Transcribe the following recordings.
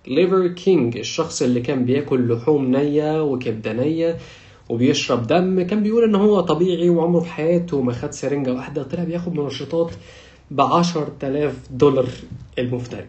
ليفر كينج الشخص اللي كان بياكل لحوم نية وكبدة نية وبيشرب دم كان بيقول ان هو طبيعي وعمره في حياته ما خد سرنجة واحدة طلع بياخد منشطات ب 10000 دولار المفتري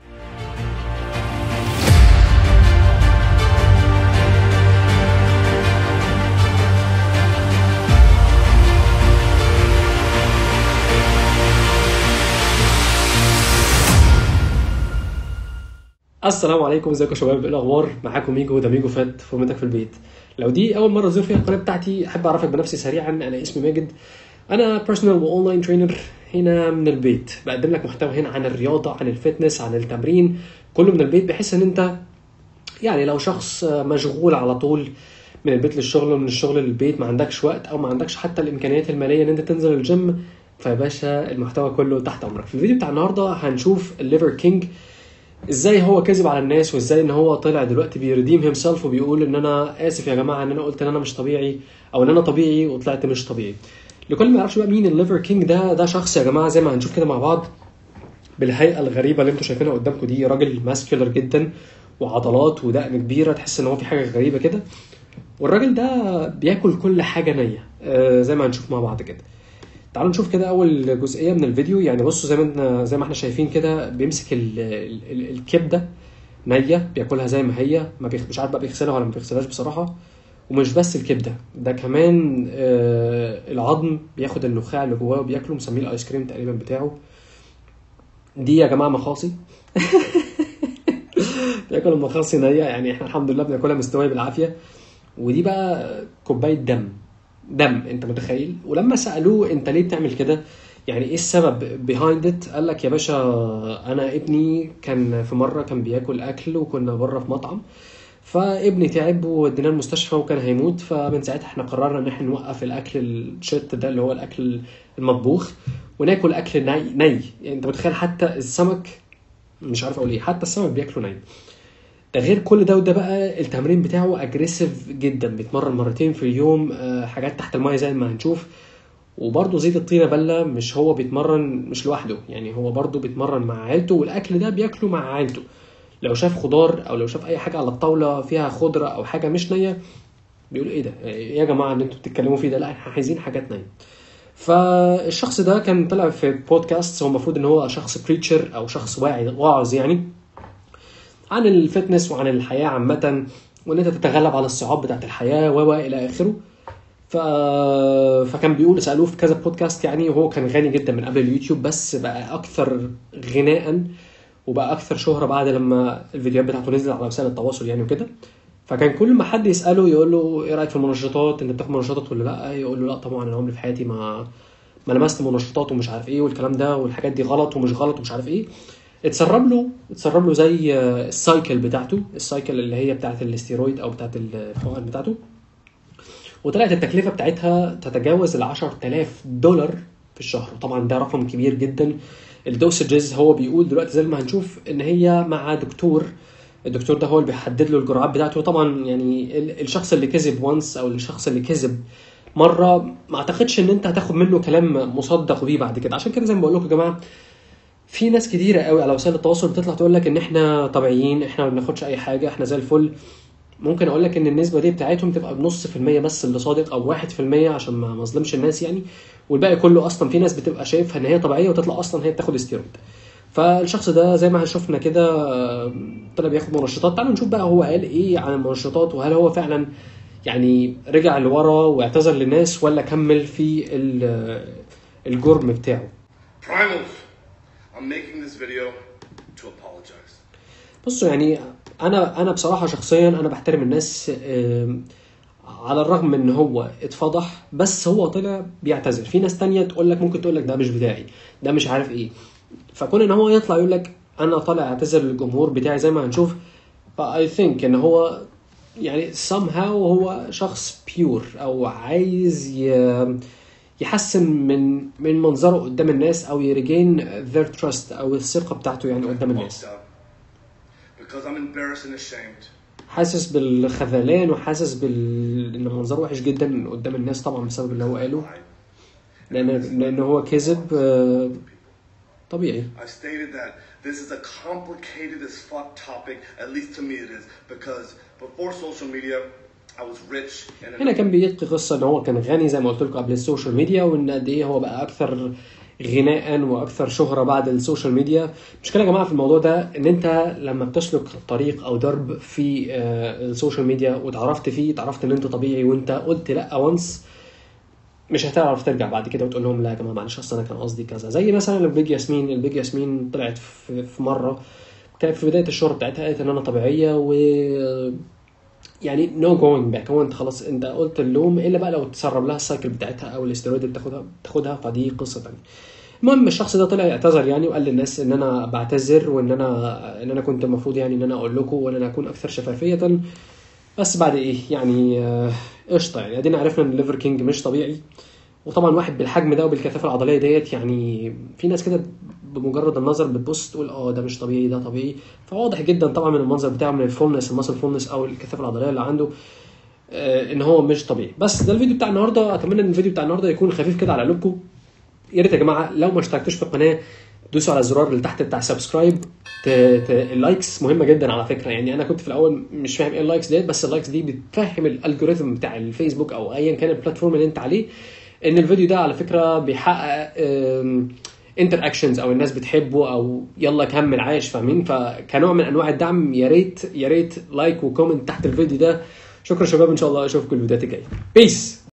السلام عليكم ازيكم يا شباب ايه الاخبار معاكم ميجو ده ميجو فات فورمتك في البيت لو دي اول مره تزور فيها القناه بتاعتي احب اعرفك بنفسي سريعا انا اسمي ماجد انا بيرسونال واونلاين ترينر هنا من البيت بقدم لك محتوى هنا عن الرياضه عن الفتنس عن التمرين كله من البيت بحيث ان انت يعني لو شخص مشغول على طول من البيت للشغل ومن الشغل للبيت ما عندكش وقت او ما عندكش حتى الامكانيات الماليه ان انت تنزل الجيم فيا باشا المحتوى كله تحت امرك في الفيديو بتاع النهارده هنشوف الليفر كينج ازاي هو كذب على الناس وازاي ان هو طلع دلوقتي بيرديم هيم سيلف وبيقول ان انا اسف يا جماعه ان انا قلت ان انا مش طبيعي او ان انا طبيعي وطلعت مش طبيعي لكل ما يعرفش بقى مين الليفر كينج ده ده شخص يا جماعه زي ما هنشوف كده مع بعض بالهيئه الغريبه اللي انتم شايفينها قدامكم دي راجل ماسكولر جدا وعضلات ودقن كبيره تحس ان هو في حاجه غريبه كده والراجل ده بياكل كل حاجه نيه آه زي ما هنشوف مع بعض كده تعالوا نشوف كده اول جزئيه من الفيديو يعني بصوا زي ما احنا زي ما احنا شايفين كده بيمسك ال ال ال الكبده نيه بياكلها زي ما هي ما بيخ... مش عارف بقى بيغسلها ولا ما بيغسلهاش بصراحه ومش بس الكبده ده كمان آه العظم بياخد النخاع اللي جواه وبياكله مسميه الايس كريم تقريبا بتاعه دي يا جماعه مخاصي بياكل المخاصي نيه يعني احنا الحمد لله بناكلها مستويه بالعافيه ودي بقى كوبايه دم دم انت متخيل ولما سالوه انت ليه بتعمل كده يعني ايه السبب بيهايند ات قال لك يا باشا انا ابني كان في مره كان بياكل اكل وكنا بره في مطعم فابني تعب ووديناه المستشفى وكان هيموت فمن ساعتها احنا قررنا ان احنا نوقف الاكل الشت ده اللي هو الاكل المطبوخ وناكل اكل ني ني يعني انت متخيل حتى السمك مش عارف اقول ايه حتى السمك بياكله ني ده غير كل ده وده بقى التمرين بتاعه اجريسيف جدا بيتمرن مرتين في اليوم حاجات تحت المايه زي ما هنشوف وبرضه زيت الطينه بله مش هو بيتمرن مش لوحده يعني هو برضه بيتمرن مع عيلته والاكل ده بياكله مع عيلته لو شاف خضار او لو شاف اي حاجه على الطاوله فيها خضره او حاجه مش نيه بيقول ايه ده ايه يا جماعه اللي انتوا بتتكلموا فيه ده لا احنا عايزين حاجات نيه فالشخص ده كان طلع في بودكاست هو المفروض ان هو شخص بريتشر او شخص واعي واعظ يعني عن الفتنس وعن الحياه عامه وان انت تتغلب على الصعاب بتاعت الحياه و الى اخره ف... فكان بيقول سالوه في كذا بودكاست يعني وهو كان غني جدا من قبل اليوتيوب بس بقى اكثر غناء وبقى اكثر شهره بعد لما الفيديوهات بتاعته نزلت على وسائل التواصل يعني وكده فكان كل ما حد يساله يقول له ايه رايك في المنشطات انت بتاخد منشطات ولا لا يقول له لا طبعا انا عمري في حياتي ما ما لمست منشطات ومش عارف ايه والكلام ده والحاجات دي غلط ومش غلط ومش عارف ايه اتسرب له اتسرب له زي السايكل بتاعته السايكل اللي هي بتاعت الاستيرويد او بتاعت الحقن بتاعته وطلعت التكلفه بتاعتها تتجاوز ال 10000 دولار في الشهر طبعا ده رقم كبير جدا الدوسجز هو بيقول دلوقتي زي ما هنشوف ان هي مع دكتور الدكتور ده هو اللي بيحدد له الجرعات بتاعته طبعا يعني الشخص اللي كذب وانس او الشخص اللي كذب مره ما اعتقدش ان انت هتاخد منه كلام مصدق بيه بعد كده عشان كده زي ما بقول لكم يا جماعه في ناس كتيره قوي على وسائل التواصل بتطلع تقول لك ان احنا طبيعيين احنا ما بناخدش اي حاجه احنا زي الفل ممكن اقول لك ان النسبه دي بتاعتهم تبقى بنص في المية بس اللي صادق او واحد في المية عشان ما مظلمش الناس يعني والباقي كله اصلا في ناس بتبقى شايفها ان هي طبيعيه وتطلع اصلا هي بتاخد استيرويد فالشخص ده زي ما شفنا كده طلع بياخد منشطات تعالوا نشوف بقى هو قال ايه عن المنشطات وهل هو فعلا يعني رجع لورا واعتذر للناس ولا كمل في الجرم بتاعه Primals, I'm making this video to apologize. بصوا يعني انا انا بصراحه شخصيا انا بحترم الناس على الرغم ان هو اتفضح بس هو طلع بيعتذر في ناس تانية تقول لك ممكن تقول لك ده مش بتاعي ده مش عارف ايه فكون ان هو يطلع يقول لك انا طالع اعتذر للجمهور بتاعي زي ما هنشوف فاي ثينك ان هو يعني somehow هو شخص بيور او عايز ي... يحسن من من منظره قدام الناس او يريجين their trust او الثقه بتاعته يعني قدام الناس Fucked up. Because I'm embarrassed and ashamed. حاسس بالخذلان وحاسس بال ان منظره وحش جدا قدام الناس طبعا بسبب اللي هو قاله Lied. لان لان هو كذب آه، طبيعي I stated that this is a complicated as fuck topic, at least to me it is, because before social media, I was rich and هنا كان بيحكي قصه ان هو كان غني زي ما قلت لكم قبل السوشيال ميديا وان قد ايه هو بقى اكثر غناء واكثر شهره بعد السوشيال ميديا المشكله يا جماعه في الموضوع ده ان انت لما بتسلك طريق او درب في آه، السوشيال ميديا وتعرفت فيه تعرفت ان انت طبيعي وانت قلت لا وانس مش هتعرف ترجع بعد كده وتقول لهم لا يا جماعه معلش اصل انا كان قصدي كذا زي مثلا البيج ياسمين البيج ياسمين طلعت في في مره كانت في بدايه الشهره بتاعتها قالت ان انا طبيعيه و يعني نو جوينج باك هو انت خلاص انت قلت اللوم الا بقى لو تسرب لها السايكل بتاعتها او الاسترويد اللي بتاخدها بتاخدها فدي قصه ثانيه المهم الشخص ده طلع اعتذر يعني وقال للناس ان انا بعتذر وان انا ان انا كنت المفروض يعني ان انا اقول لكم وان انا اكون اكثر شفافيه بس بعد ايه يعني آه، قشطه يعني ادينا عرفنا ان الليفر كينج مش طبيعي وطبعا واحد بالحجم ده وبالكثافه العضليه ديت يعني في ناس كده بمجرد النظر بتبص تقول اه ده مش طبيعي ده طبيعي فواضح جدا طبعا من المنظر بتاعه من الفولنس الماسل فولنس او الكثافه العضليه اللي عنده آه، ان هو مش طبيعي بس ده الفيديو بتاع النهارده اتمنى ان الفيديو بتاع النهارده يكون خفيف كده على قلوبكم يا ريت يا جماعه لو ما اشتركتوش في القناه دوسوا على الزرار اللي تحت بتاع سبسكرايب ت... ت... اللايكس مهمه جدا على فكره يعني انا كنت في الاول مش فاهم ايه اللايكس ديت بس اللايكس دي بتفهم الالجوريثم بتاع الفيسبوك او ايا كان البلاتفورم اللي انت عليه ان الفيديو ده على فكره بيحقق انتر اكشنز او الناس بتحبه او يلا كمل عايش فاهمين فكنوع من انواع الدعم يا ريت يا ريت لايك وكومنت تحت الفيديو ده شكرا شباب ان شاء الله اشوفكم الفيديوهات الجايه بيس